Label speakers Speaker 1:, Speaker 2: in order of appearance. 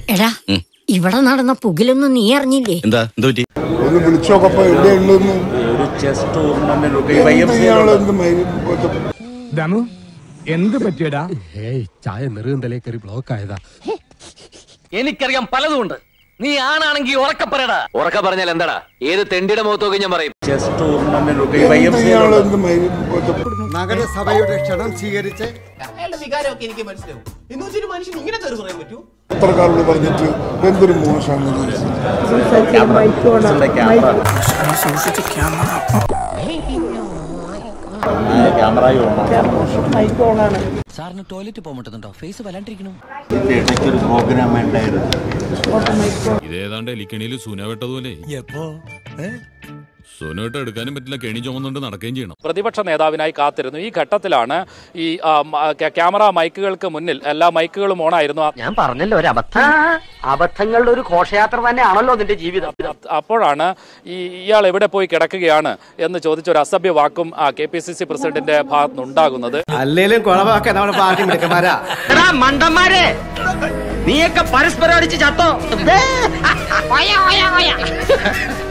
Speaker 1: എടാ ഇവിടെ നടന്ന പുകിലൊന്നും നീ അറിഞ്ഞില്ലേ
Speaker 2: എന്താ എന്ത് പറ്റി
Speaker 3: ഒന്ന് വിളിച്ചു നോക്കപ്പോ എവിടെയുള്ളതെന്ന്
Speaker 4: ഒരു chess tournament Y M C
Speaker 3: ഇയാളെന്ത് മൈ-
Speaker 5: ദമു എന്ത് പറ്റിയടാ
Speaker 6: ഏയ് ചായ നെറുകന്തലേ കയറി ബ്ലോക്ക് ആയതാ
Speaker 7: എനിക്കറിയാം പലതുമുണ്ട് നീ ആണാണെങ്കിൽ ഉറക്ക പറയടാ ഉറക്ക പറഞ്ഞാൽ എന്താടാ ഏത് തെണ്ടിയുടെ മുഖത്തൊക്കെ ഞാൻ പറയും
Speaker 4: chess tournament Y M C
Speaker 3: ഇയാളെന്ത് മൈ-
Speaker 6: നഗരസഭയുടെ ക്ഷണം സ്വീകരിച്ച്
Speaker 8: അയാളുടെ വികാരമൊക്കെ എനിക്ക് മനസ്സിലാവും എന്ന് വെച്ചൊരു മനുഷ്യൻ ഇങ്ങനെ തെറി പറയാൻ പറ്റൂ
Speaker 3: പത്രക്കാരോട് പറഞ്ഞിട്ട് എന്തൊരു മോശമാണ്
Speaker 7: സാറിന് ടോയ്ലറ്റ് പോകാൻ പറ്റുന്നുണ്ടോ ഫേസ് വല്ലാണ്ടിരിക്കണു
Speaker 4: ഇടയ്ക്കൊരു പ്രോഗ്രാം ഉണ്ടായിരുന്നു
Speaker 9: ഇതേതാണ്ട് എലിക്കണിയിൽ സുന വെട്ടതുപോലെ സുന വെട്ട എടുക്കാനും പറ്റില്ല കെണി ചുമന്നുകൊണ്ട് നടക്കുകയും ചെയ്യണം
Speaker 10: പ്രതിപക്ഷ നേതാവിനായി കാത്തിരുന്നു ഈ ഘട്ടത്തിലാണ് ഈ ആ, മ- ക്യാ- ക്യാമറ മൈക്കുകൾക്ക് മുന്നിൽ എല്ലാ മൈക്കുകളും ഓണായിരുന്നു ആ-
Speaker 7: ഞാൻ പറഞ്ഞല്ലോ ഒരു അബദ്ധം അബദ്ധങ്ങളുടെ ഒരു ഘോഷയാത്ര തന്നെയാണല്ലോ നിന്റെ ജീവിതം
Speaker 10: അപ്പോഴാണ് ഈ ഇയാൾ എവിടെ പോയി കിടക്കുകയാണ് എന്ന് ചോദിച്ച ഒരു അസഭ്യ വാക്കും കെ പി സി സി പ്രസിഡന്റിന്റെ ഭാഗത്ത് നിന്നുണ്ടാകുന്നത്
Speaker 6: അല്ലേലും കുളവാക്കാൻ നമ്മുടെ പാർട്ടി മിടുക്കന്മാരാ
Speaker 7: മണ്ടന്മാരെ നീയൊക്കെ പരസ്പരം അടിച്ച് ചത്തോ